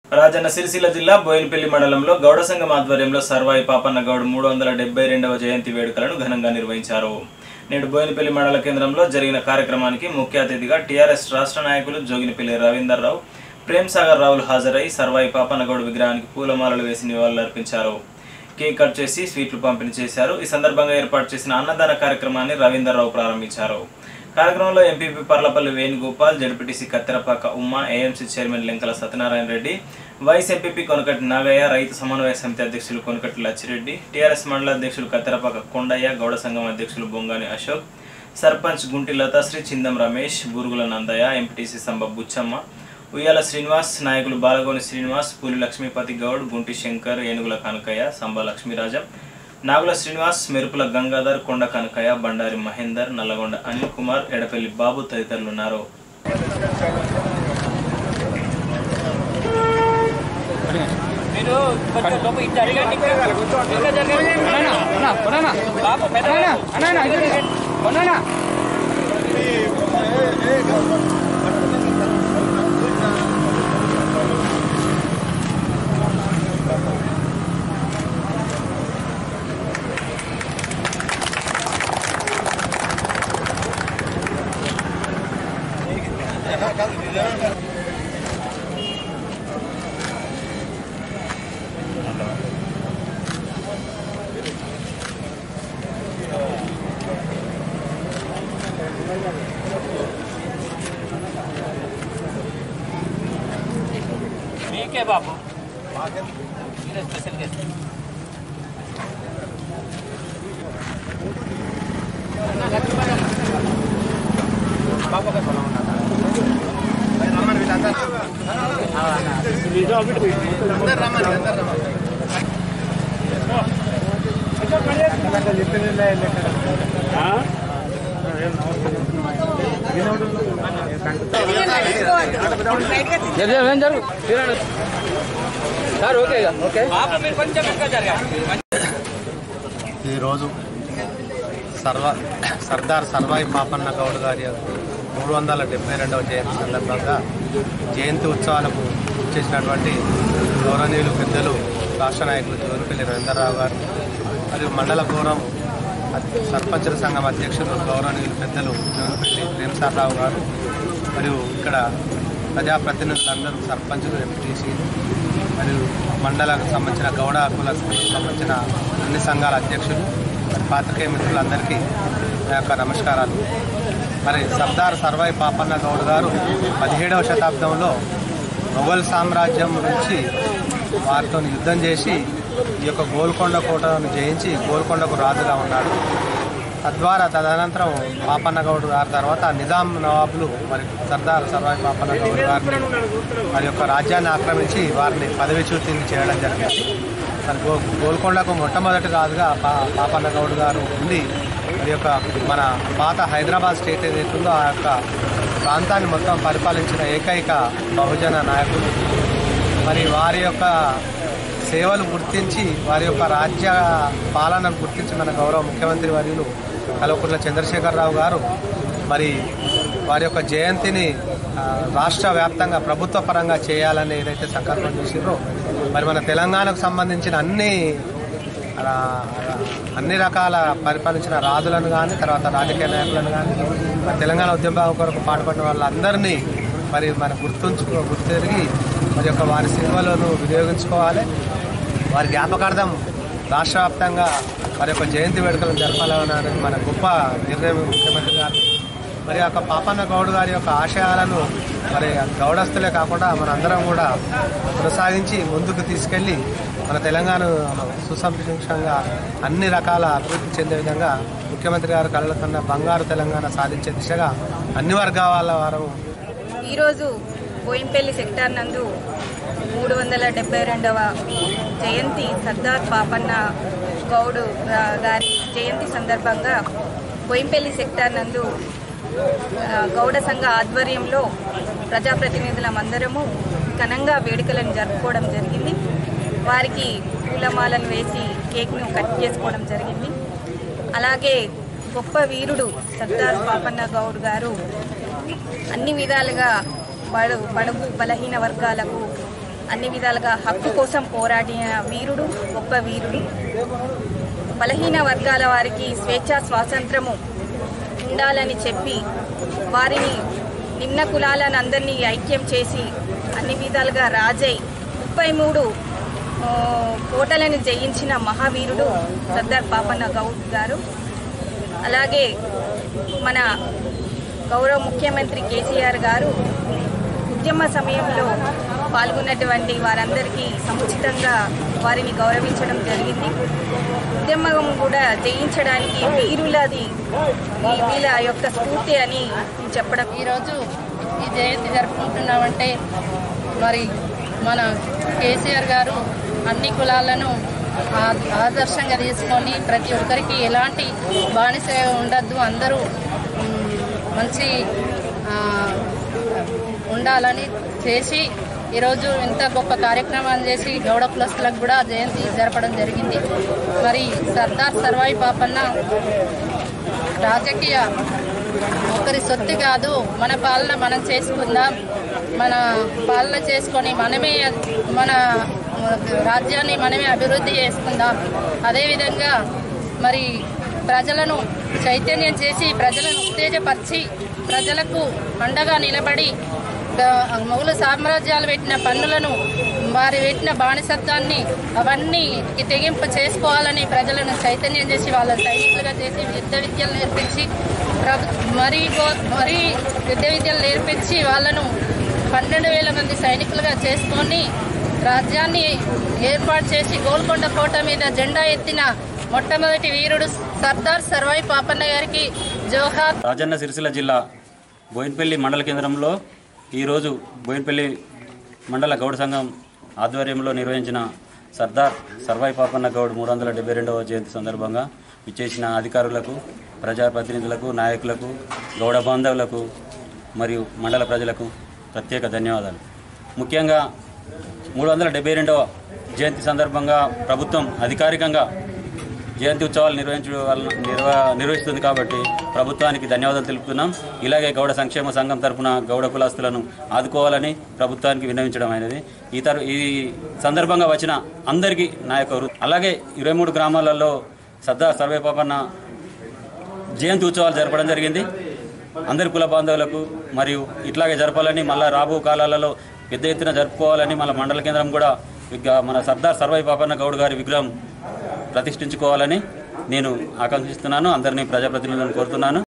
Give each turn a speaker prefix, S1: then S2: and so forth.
S1: రాజన్న సిరిసిల్ల జిల్లా బోయినపల్లి మండలంలో గౌడ సంఘం ఆధ్వర్యంలో సర్వాయి పాపన్న గౌడ్ మూడు వందల డెబ్బై రెండవ జయంతి వేడుకలను ఘనంగా నిర్వహించారు నేడు బోయినపల్లి మండల కేంద్రంలో జరిగిన కార్యక్రమానికి ముఖ్య అతిథిగా టీఆర్ఎస్ రాష్ట్ర నాయకులు జోగినిపల్లి రవీందర్ రావు ప్రేమ్ సాగర్ రావులు హాజరై సర్వాయి పాపన్న గౌడ్ విగ్రహానికి పూలమాలలు వేసి నివాళులర్పించారు కేక్ కట్ చేసి స్వీట్లు పంపిణీ చేశారు ఈ సందర్భంగా ఏర్పాటు చేసిన అన్నదాన కార్యక్రమాన్ని రవీందర్ రావు ప్రారంభించారు కార్యక్రమంలో MPP Parlapalli Venugopal ZPTC Katterapaka Umma AMC chairman Lenkala Satyanarayana Reddy vice MPP Konakati Nagaiah రైతు సమన్వయ సమితి అధ్యక్షులు కొనకటి లచ్చిరెడ్డి టీఆర్ఎస్ మండల అధ్యక్షులు కత్తెరపాక కొండయ్య గౌడ సంఘం అధ్యక్షులు బొంగాని అశోక్ సర్పంచ్ గుంటి లతాశ్రీ చిందం రమేష్ బూరుగుల నందయ్య ఎంపీటీసీ సంబ బుచ్చమ్మ ఉయ్యాల శ్రీనివాస్ నాయకులు బాలగోని శ్రీనివాస్ పూలి లక్ష్మీపతి గౌడ్ గుంటి శంకర్ ఏనుగుల కనకయ్య సంబ లక్ష్మీరాజం నాగుల శ్రీనివాస్ మెరుపుల గంగాధర్ కొండ కనకయ్య బండారి మహేందర్ నల్లగొండ అనిల్ కుమార్ ఎడపల్లి బాబు తదితరులు ఉన్నారు
S2: మీరు కొంచెం లోపల ఇటు అడగండి ఇంకా జరగండి బాబు పెద్ద మీకే బాబు మీరే special guest sir okay okay బాబు మీరు కొంచెం ఇంకా జరగండి
S3: ఈరోజు సర్వ సర్దార్ సర్వాయి పాపన్న గౌడ్ గారి మూడు వందల డెబ్బై రెండవ జయంతి సందర్భంగా జయంతి ఉత్సవాలకు చేసినటువంటి గౌరవనీయులు పెద్దలు రాష్ట్ర నాయకులు జోనిపల్లి రవీంద్రరావు గారు మరియు మండల గౌరవం సర్పంచుల సంఘం అధ్యక్షులు గౌరవనీయులు పెద్దలు జోనిపల్లి ప్రేమసారరావు గారు మరియు ఇక్కడ ప్రజాప్రతినిధులందరూ సర్పంచులు ఎంపీటీసీ మరియు మండలకు సంబంధించిన గౌడ కులకు సంబంధించిన అన్ని సంఘాల అధ్యక్షులు మరి పాత్రికేయ మిత్రులందరికీ నా యొక్క నమస్కారాలు మరి సర్దార్ సర్వాయి పాపన్న గౌడ్ గారు పదిహేడవ శతాబ్దంలో మొఘల్ సామ్రాజ్యం నుంచి వారితో యుద్ధం చేసి ఈ యొక్క గోల్కొండ కోటను జయించి గోల్కొండకు రాజుగా ఉన్నాడు తద్వారా తదనంతరం పాపన్న గౌడ్ గారి తర్వాత నిజాం నవాబులు మరి సర్దార్ సర్వాయి పాపన్న గౌడ్ గారిని వారి యొక్క రాజ్యాన్ని ఆక్రమించి వారిని పదవిచ్యుతి చేయడం జరిగింది మరి గో గోల్కొండకు మొట్టమొదటి రాజుగా పా పాపన్న గౌడ్ గారు ఉండి మరి యొక్క మన పాత హైదరాబాద్ స్టేట్ ఏదైతుందో ఆ యొక్క ప్రాంతాన్ని మొత్తం పరిపాలించిన ఏకైక బహుజన నాయకుడు మరి వారి యొక్క సేవలు గుర్తించి వారి యొక్క రాజ్య పాలనను గుర్తించి మన గౌరవ ముఖ్యమంత్రి వర్యులు కల్వకుంట్ల చంద్రశేఖరరావు గారు మరి వారి యొక్క జయంతిని ఆ, రాష్ట్ర వ్యాప్తంగా ప్రభుత్వ పరంగా చేయాలని ఏదైతే సంకల్పం చేసిండ్రో మరి మన తెలంగాణకు సంబంధించిన అన్ని ఆ, అన్ని రకాల పరిపాలించిన రాజులను కానీ తర్వాత రాజకీయ నాయకులను కానీ మరి తెలంగాణ ఉద్యమ కొరకు పాటుపడిన వాళ్ళందరినీ మరి మన గుర్తుంచుకో గుర్తెరిగి మరి యొక్క వారి సేవలను వినియోగించుకోవాలి వారి జ్ఞాపకార్థం రాష్ట్ర వ్యాప్తంగా వారి యొక్క జయంతి వేడుకలను జరపాలన్నది మన గొప్ప నిర్ణయం ముఖ్యమంత్రి గారు మరి యొక్క పాపన్న గౌడ్ గారి యొక్క ఆశయాలను మరి గౌడస్తులే కాకుండా మన అందరం కూడా కొనసాగించి ముందుకు తీసుకెళ్లి మన తెలంగాణ సుసంపంగా అన్ని రకాల అభివృద్ధి చెందే విధంగా ముఖ్యమంత్రి గారు కళ్ళ కన్నా బంగారు తెలంగాణ సాధించే దిశగా అన్ని వర్గాల వారు
S4: ఈరోజు బోయింపల్లి సెక్టార్ నందు మూడు వందల డెబ్బై రెండవ జయంతి సర్దార్ పాపన్న గౌడు గా- గారి జయంతి సందర్భంగా బోయింపల్లి సెక్టార్ నందు ఆ, గౌడ సంఘ ఆధ్వర్యంలో ప్రజాప్రతినిధులమందరము ఘనంగా వేడుకలను జరుపుకోవడం జరిగింది వారికి పూలమాలను వేసి కేక్ను కట్ చేసుకోవడం జరిగింది అలాగే గొప్ప వీరుడు సర్దార్ పాపన్న గౌడ్ గారు అన్ని విధాలుగా బడు బడుగు బలహీన వర్గాలకు అన్ని విధాలుగా హక్కు కోసం పోరాడిన వీరుడు గొప్ప వీరుడు బలహీన వర్గాల వారికి స్వేచ్ఛా స్వాతంత్రము ఉండాలని చెప్పి వారిని నిమ్న కులాలను అందరినీ ఐక్యం చేసి అన్ని విధాలుగా రాజై ముప్పై మూడు ఆ, కోటలను జయించిన మహావీరుడు సర్దార్ పాపన్న గౌడ్ గారు అలాగే మన గౌరవ ముఖ్యమంత్రి కేసీఆర్ గారు ఉద్యమ సమయంలో పాల్గొన్నటువంటి వారందరికీ సముచితంగా వారిని గౌరవించడం జరిగింది ఉద్యమం కూడా జయించడానికి వీరులది ఈ వీళ్ళ యొక్క స్ఫూర్తి అని చెప్పడం
S5: ఈరోజు ఈ జయంతి జరుపుకుంటున్నామంటే మరి మన కేసీఆర్ గారు అన్ని కులాలను ఆ- ఆదర్శంగా తీసుకొని ప్రతి ఒక్కరికి ఎలాంటి బానిస ఉండద్దు అందరూ మ్, మంచి ఆ, ఉండాలని చేసి ఈరోజు ఇంత గొప్ప కార్యక్రమాన్ని చేసి గౌడ కులస్తులకు కూడా జయంతి జరపడం జరిగింది మరి సర్దార్ సర్వాయి పాపన్న రాజకీయ ఒకరి సొత్తు కాదు మన పాలన మనం చేసుకుందాం మన పాలన చేసుకొని మనమే మన రాజ్యాన్ని మనమే అభివృద్ధి చేసుకుందాం అదేవిధంగా మరి ప్రజలను చైతన్యం చేసి ప్రజలను ఉత్తేజపరిచి ప్రజలకు అండగా నిలబడి ద- మొఘలు సామ్రాజ్యాలు పెట్టిన పన్నులను వారి పెట్టిన బానిసత్వాన్ని అవన్నీ తెగింప చేసుకోవాలని ప్రజలను చైతన్యం చేసి వాళ్ళ సైనికులుగా చేసి యుద్ధ విద్యలు నేర్పించి ప్రభు మరీ గో- మరీ యుద్ధ విద్యలు నేర్పించి వాళ్ళను పన్నెండు వేల మంది సైనికులుగా చేసుకొని రాజ్యాన్ని ఏర్పాటు చేసి గోల్కొండ కోట మీద జెండా ఎత్తిన మొట్టమొదటి వీరుడు సర్దార్ సర్వాయి పాపన్న గారికి జోహార్
S6: రాజన్న సిరిసిల్ల జిల్లా బోయినపల్లి మండల కేంద్రంలో ఈరోజు బోయినపల్లి మండల గౌడ సంఘం ఆధ్వర్యంలో నిర్వహించిన సర్దార్ సర్వాయి పాపన్న గౌడ్ మూడు వందల డెబ్బై రెండవ జయంతి సందర్భంగా ఇచ్చేసిన అధికారులకు ప్రజాప్రతినిధులకు నాయకులకు గౌడ బాంధవులకు మరియు మండల ప్రజలకు ప్రత్యేక ధన్యవాదాలు ముఖ్యంగా మూడు వందల డెబ్బై రెండవ జయంతి సందర్భంగా ప్రభుత్వం అధికారికంగా జయంతి ఉత్సవాలు నిర్వహించడం వలన నిర్వ నిర్వహిస్తుంది కాబట్టి ప్రభుత్వానికి ధన్యవాదాలు తెలుపుతున్నాం ఇలాగే గౌడ సంక్షేమ సంఘం తరపున గౌడ కులాస్తులను ఆదుకోవాలని ప్రభుత్వానికి విన్నవించడం అనేది ఈ తర ఈ సందర్భంగా వచ్చిన అందరికీ నా యొక్క వృ- అలాగే ఇరవై మూడు గ్రామాలలో సర్దార్ సర్వేపాపన్న జయంతి ఉత్సవాలు జరపడం జరిగింది అందరి కుల బాంధవులకు మరియు ఇట్లాగే జరపాలని మళ్ళీ రాబో కాలాలలో పెద్ద ఎత్తున జరుపుకోవాలని మన మండల కేంద్రం కూడా విగ్ర- మన సర్దార్ సర్వై పాపన్న గౌడ్ గారి విగ్రహం ప్రతిష్ఠించుకోవాలని నేను ఆకాంక్షిస్తున్నాను అందరినీ ప్రజాప్రతినిధులను కోరుతున్నాను